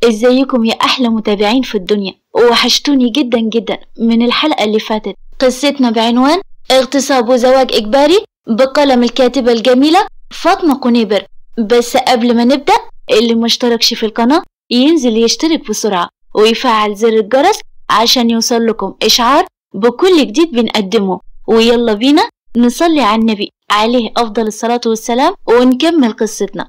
ازيكم يا احلى متابعين في الدنيا وحشتوني جدا جدا من الحلقة اللي فاتت قصتنا بعنوان اغتصاب وزواج اجباري بقلم الكاتبة الجميلة فاطمة قنيبر بس قبل ما نبدأ اللي مشتركش في القناة ينزل يشترك بسرعة ويفعل زر الجرس عشان يوصل لكم إشعار بكل جديد بنقدمه ويلا بينا نصلي على النبي عليه أفضل الصلاة والسلام ونكمل قصتنا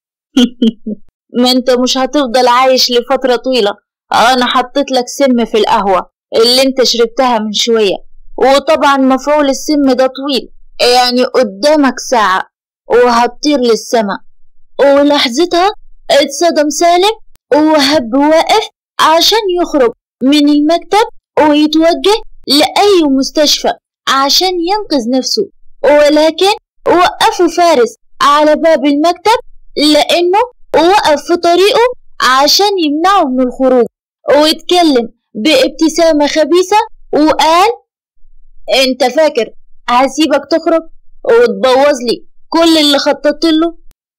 ما انت مش هتفضل عايش لفترة طويلة انا حطيت لك سم في القهوة اللي انت شربتها من شوية وطبعا مفعول السم ده طويل يعني قدامك ساعة وهتطير للسما ولحظتها اتصدم سالم وهب واقف عشان يخرج من المكتب ويتوجه لأي مستشفى عشان ينقذ نفسه ولكن وقفوا فارس على باب المكتب لأنه وقف في طريقه عشان يمنعه من الخروج واتكلم بابتسامة خبيثة وقال انت فاكر هسيبك تخرج وتبوظ لي كل اللي خططت له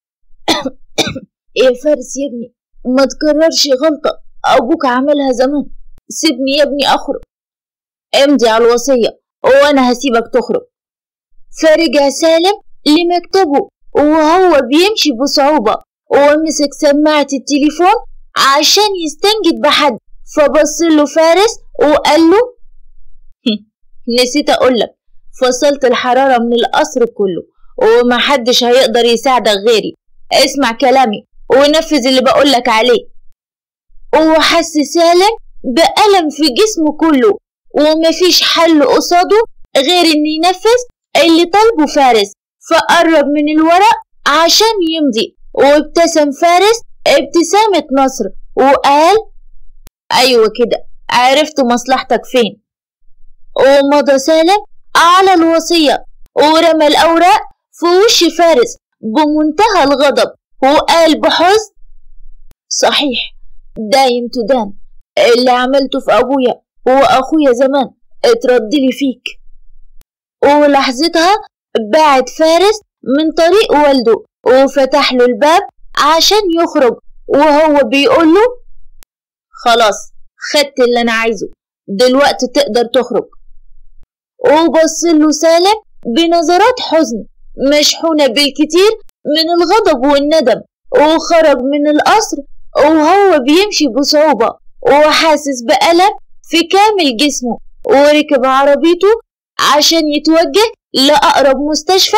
يا فارس يا ابني ما تكررش غلطة أبوك عملها زمان سيبني يا ابني أخرج امضي على الوصية وأنا هسيبك تخرج فرجع سالم لمكتبه وهو بيمشي بصعوبة ومسك سماعة التليفون عشان يستنجد بحد فبص له فارس وقال له نسيت أقولك فصلت الحرارة من القصر كله ومحدش هيقدر يساعدك غيري اسمع كلامي ونفذ اللي بقولك عليه وحس سالم بألم في جسمه كله ومفيش حل قصاده غير إن ينفذ اللي طلبه فارس فقرب من الورق عشان يمضي وابتسم فارس ابتسامة نصر وقال أيوة كده عرفت مصلحتك فين ومضى سالم على الوصية ورمى الأوراق في وش فارس بمنتهى الغضب وقال بحزن صحيح دايم تدان اللي عملته في أبويا وأخويا زمان اتردلي فيك ولحظتها بعد فارس من طريق والده وفتح له الباب عشان يخرج وهو بيقول له خلاص خدت اللي أنا عايزه دلوقتي تقدر تخرج وبص له سالم بنظرات حزن مشحونة بالكتير من الغضب والندم وخرج من القصر وهو بيمشي بصعوبة وحاسس بألم في كامل جسمه وركب عربيته عشان يتوجه لأقرب مستشفى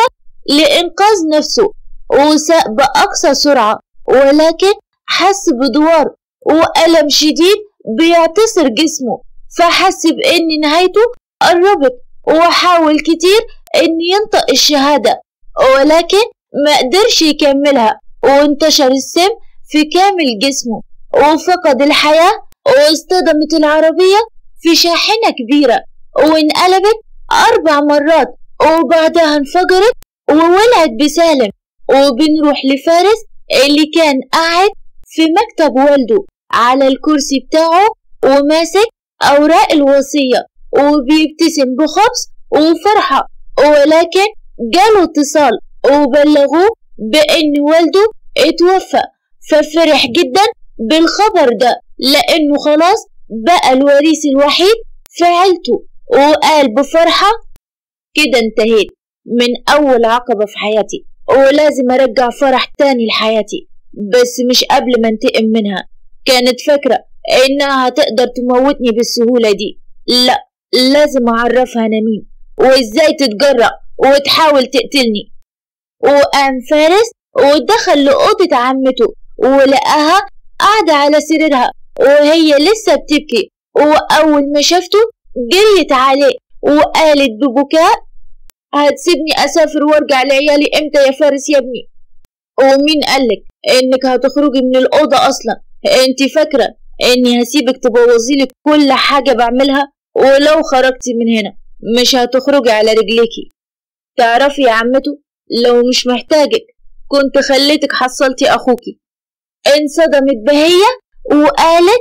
لإنقاذ نفسه وساق بأقصى سرعة ولكن حس بدوار وألم شديد بيعتصر جسمه فحس بأن نهايته قربت وحاول كتير أن ينطق الشهادة ولكن ما قدرش يكملها وانتشر السم في كامل جسمه وفقد الحياة واصطدمت العربية في شاحنة كبيرة وانقلبت أربع مرات وبعدها انفجرت وولعت بسالم وبنروح لفارس اللي كان قاعد في مكتب والده على الكرسي بتاعه وماسك أوراق الوصية وبيبتسم بخبز وفرحة ولكن جاله اتصال وبلغوه بأن والده اتوفى ففرح جدا بالخبر ده لأنه خلاص بقى الوريث الوحيد في عيلته وقال بفرحة كده انتهيت من أول عقبة في حياتي ولازم أرجع فرح تاني لحياتي بس مش قبل ما انتقم منها كانت فاكرة إنها هتقدر تموتني بالسهولة دي لا لازم أعرفها أنا مين وإزاي تتجرأ وتحاول تقتلني وقام فارس ودخل لأوضة عمته ولقاها قاعدة على سريرها وهي لسه بتبكي وأول ما شافته جريت عليه وقالت ببكاء هتسيبني أسافر وارجع لعيالي امتى يا فارس يا ابني ومين قالك انك هتخرجي من الأوضة أصلا انت فاكرة اني هسيبك تبوظيلي كل حاجة بعملها ولو خرجتي من هنا مش هتخرجي على رجليكي تعرفي يا عمته لو مش محتاجك كنت خليتك حصلتي أخوكي انصدمت بهية وقالت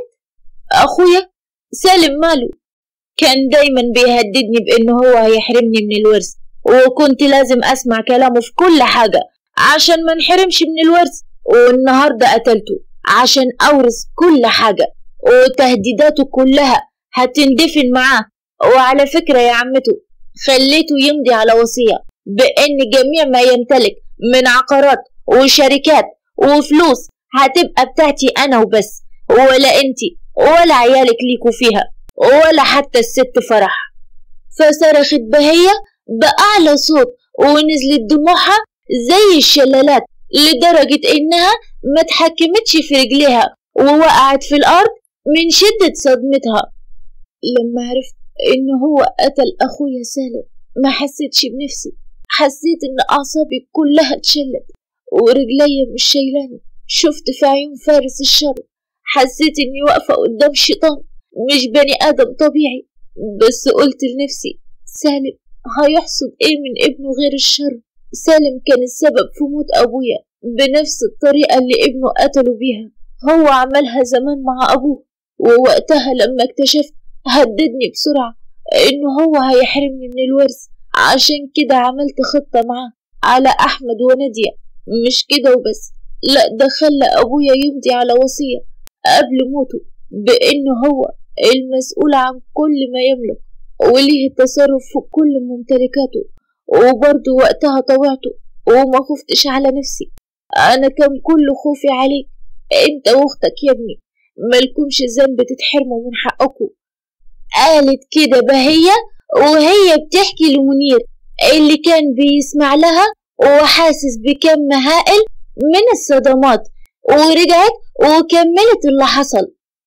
أخويا سالم ماله كان دايما بيهددني بأن هو هيحرمني من الورث وكنت لازم أسمع كلامه في كل حاجة عشان ما نحرمش من الورث والنهاردة قتلته عشان أورث كل حاجة وتهديداته كلها هتندفن معاه وعلى فكرة يا عمته خليته يمضي على وصية بأن جميع ما يمتلك من عقارات وشركات وفلوس هتبقى بتاعتي أنا وبس ولا أنتي ولا عيالك ليكوا فيها ولا حتى الست فرح فصرخت بهية بأعلى صوت ونزلت دموعها زي الشلالات لدرجة إنها ما تحكمتش في رجليها ووقعت في الأرض من شدة صدمتها لما عرفت إن هو قتل أخويا سالم ما حسيتش بنفسي حسيت إن أعصابي كلها اتشلت ورجليا مش شايلاني شفت في عيون فارس الشر حسيت إني واقفة قدام شيطان مش بني آدم طبيعي بس قلت لنفسي سالم هيحصد إيه من ابنه غير الشر سالم كان السبب في موت أبويا بنفس الطريقة اللي ابنه قتله بيها هو عملها زمان مع أبوه ووقتها لما اكتشفت هددني بسرعة إنه هو هيحرمني من الورث عشان كده عملت خطة معاه على أحمد ونادية مش كده وبس لا ده خلى أبويا يمضي على وصية قبل موته بإنه هو المسؤول عن كل ما يملك وليه التصرف في كل ممتلكاته وبرضه وقتها طوعته وما خفتش على نفسي أنا كان كل خوفي عليك أنت وأختك يا ابني ملكمش ذنب تتحرموا من حقكم قالت كده بهية وهي بتحكي لمنير اللي كان بيسمع لها وحاسس بكم هائل من الصدمات ورجعت وكملت اللي حصل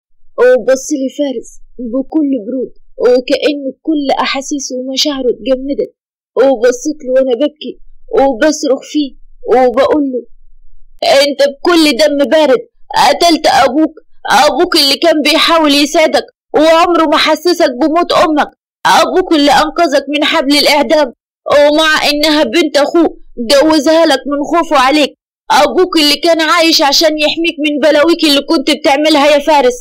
وبص لي فارس بكل برود وكأنه كل أحاسيسه ومشاعره اتجمدت وبصيت له وأنا ببكي وبصرخ فيه وبقول له أنت بكل دم بارد قتلت أبوك أبوك اللي كان بيحاول يساعدك وعمره ما حسسك بموت أمك أبوك اللي أنقذك من حبل الإعدام ومع إنها بنت أخوه جوزها لك من خوفه عليك أبوك اللي كان عايش عشان يحميك من بلاويك اللي كنت بتعملها يا فارس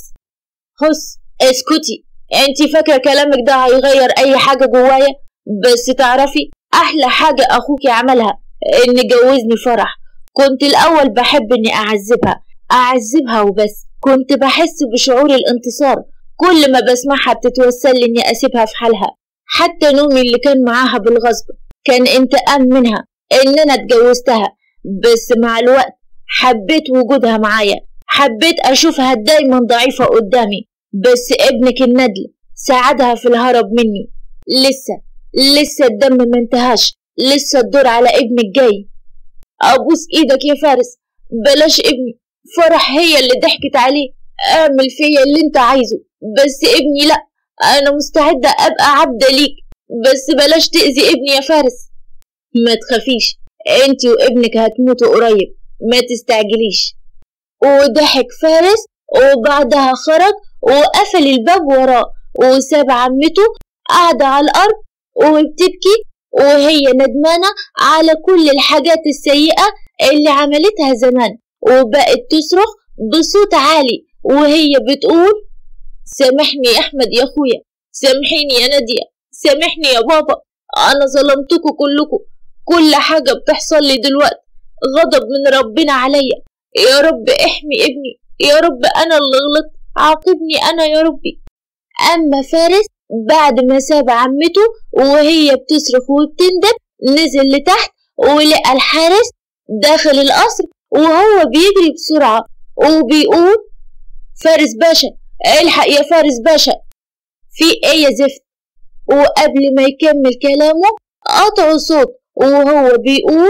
هس اسكتي انت فاكرة كلامك ده هيغير أي حاجة جوايا بس تعرفي أحلى حاجة أخوك عملها إن جوزني فرح كنت الأول بحب إني أعذبها أعذبها وبس كنت بحس بشعور الانتصار كل ما بسمعها بتتوسل لي إني أسيبها في حالها حتى نومي اللي كان معاها بالغصب كان انتقام منها إن أنا اتجوزتها بس مع الوقت حبيت وجودها معايا حبيت أشوفها دايما ضعيفة قدامي بس ابنك الندل ساعدها في الهرب مني لسه لسه الدم ما انتهاش لسه الدور على ابنك جاي أبوس إيدك يا فارس بلاش ابني فرح هي اللي ضحكت عليه اعمل فيا اللي انت عايزه بس ابني لأ أنا مستعدة أبقى عبدة ليك بس بلاش تأذي ابني يا فارس ما تخافيش انت وابنك هتموتوا قريب ما تستعجليش وضحك فارس وبعدها خرج وقفل الباب وراه وساب عمته قاعدة على الأرض وبتبكي وهي ندمانة على كل الحاجات السيئة اللي عملتها زمان وبقت تصرخ بصوت عالي وهي بتقول سامحني يا أحمد يا أخويا سامحيني يا نادية سامحني يا بابا أنا ظلمتكم كلكم كل حاجة بتحصل لي دلوقتي غضب من ربنا عليا يا رب احمي ابني يا رب أنا اللي غلطت عاقبني أنا يا ربي أما فارس بعد ما ساب عمته وهي بتصرخ وبتندب نزل لتحت ولقى الحارس داخل القصر وهو بيجري بسرعة وبيقول فارس باشا الحق يا فارس باشا في ايه يا زفت وقبل ما يكمل كلامه قطعوا صوت وهو بيقول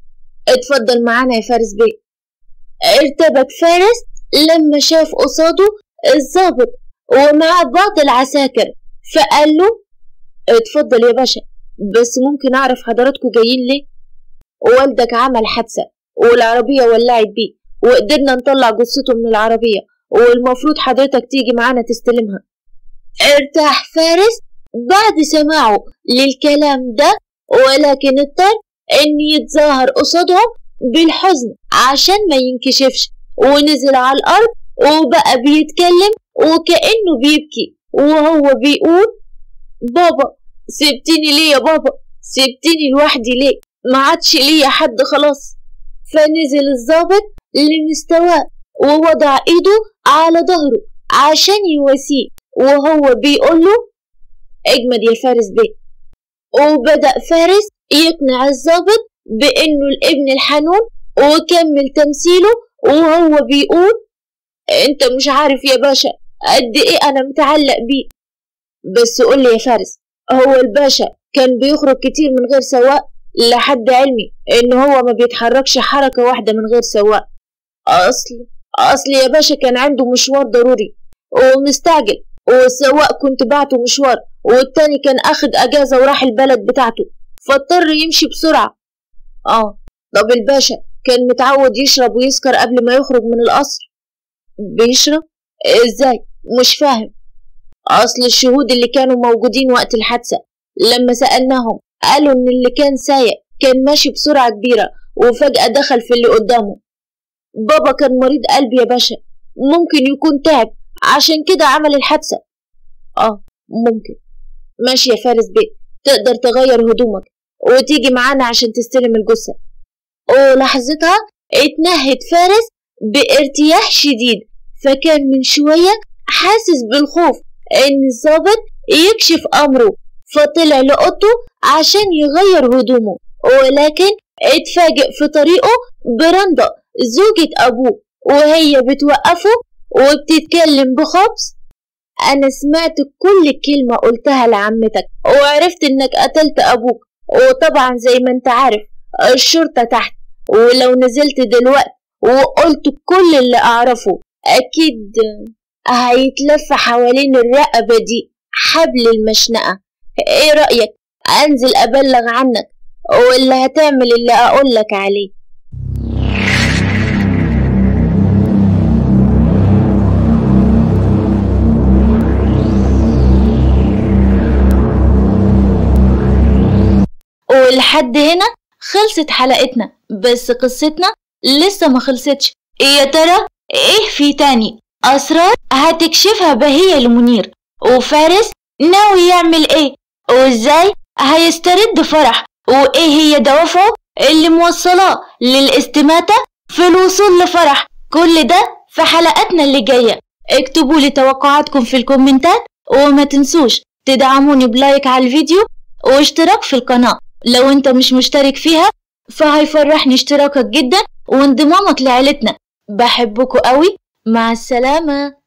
اتفضل معانا يا فارس بيه ارتبك فارس لما شاف قصاده الظابط ومع بعض العساكر فقال له اتفضل يا باشا بس ممكن اعرف حضراتكم جايين ليه والدك عمل حادثة والعربية ولعت بيه وقدرنا نطلع جثته من العربية والمفروض حضرتك تيجي معانا تستلمها ارتاح فارس بعد سماعه للكلام ده ولكن اضطر ان يتظاهر قصادهم بالحزن عشان ما ينكشفش ونزل على الارض وبقى بيتكلم وكأنه بيبكي وهو بيقول بابا سبتني ليه يا بابا سبتني لوحدي ليه ما عادش ليا حد خلاص فنزل الظابط لمستواه ووضع ايده على ظهره عشان يواسيه وهو بيقول له اجمد يا فارس بيه وبدأ فارس يقنع الضابط بإنه الابن الحنون وكمل تمثيله وهو بيقول انت مش عارف يا باشا قد ايه انا متعلق بيه بس قول لي يا فارس هو الباشا كان بيخرج كتير من غير سواق لحد علمي ان هو ما بيتحركش حركة واحدة من غير سواق اصل اصل يا باشا كان عنده مشوار ضروري ومستعجل والسواق كنت بعته مشوار والتاني كان اخد اجازة وراح البلد بتاعته فاضطر يمشي بسرعة اه طب الباشا كان متعود يشرب ويسكر قبل ما يخرج من القصر بيشرب ازاي مش فاهم اصل الشهود اللي كانوا موجودين وقت الحادثة لما سألناهم قالوا ان اللي كان سايق كان ماشي بسرعة كبيرة وفجأة دخل في اللي قدامه بابا كان مريض قلب يا باشا ممكن يكون تعب عشان كده عمل الحادثة اه ممكن ماشي يا فارس بيه تقدر تغير هدومك وتيجي معانا عشان تستلم الجثة ولحظتها اتنهد فارس بارتياح شديد فكان من شوية حاسس بالخوف إن الظابط يكشف أمره فطلع لأوضته عشان يغير هدومه ولكن اتفاجئ في طريقه برندا زوجة أبوه وهي بتوقفه وبتتكلم بخبص أنا سمعت كل كلمة قلتها لعمتك وعرفت إنك قتلت أبوك وطبعا زي ما أنت عارف الشرطة تحت ولو نزلت دلوقتي وقلت كل اللي أعرفه أكيد هيتلف حوالين الرقبة دي حبل المشنقة إيه رأيك أنزل أبلغ عنك ولا هتعمل اللي أقولك عليه ولحد هنا خلصت حلقتنا بس قصتنا لسه ما خلصتش يا ترى ايه في تاني اسرار هتكشفها بهية لمنير وفارس ناوي يعمل ايه وازاي هيسترد فرح وايه هي دوافعه اللي موصلاه للاستماتة في الوصول لفرح كل ده في حلقاتنا اللي جاية اكتبوا لي توقعاتكم في الكومنتات وما تنسوش تدعموني بلايك على الفيديو واشتراك في القناة لو انت مش مشترك فيها فهيفرحني اشتراكك جدا وانضمامك لعيلتنا بحبكوا قوي مع السلامة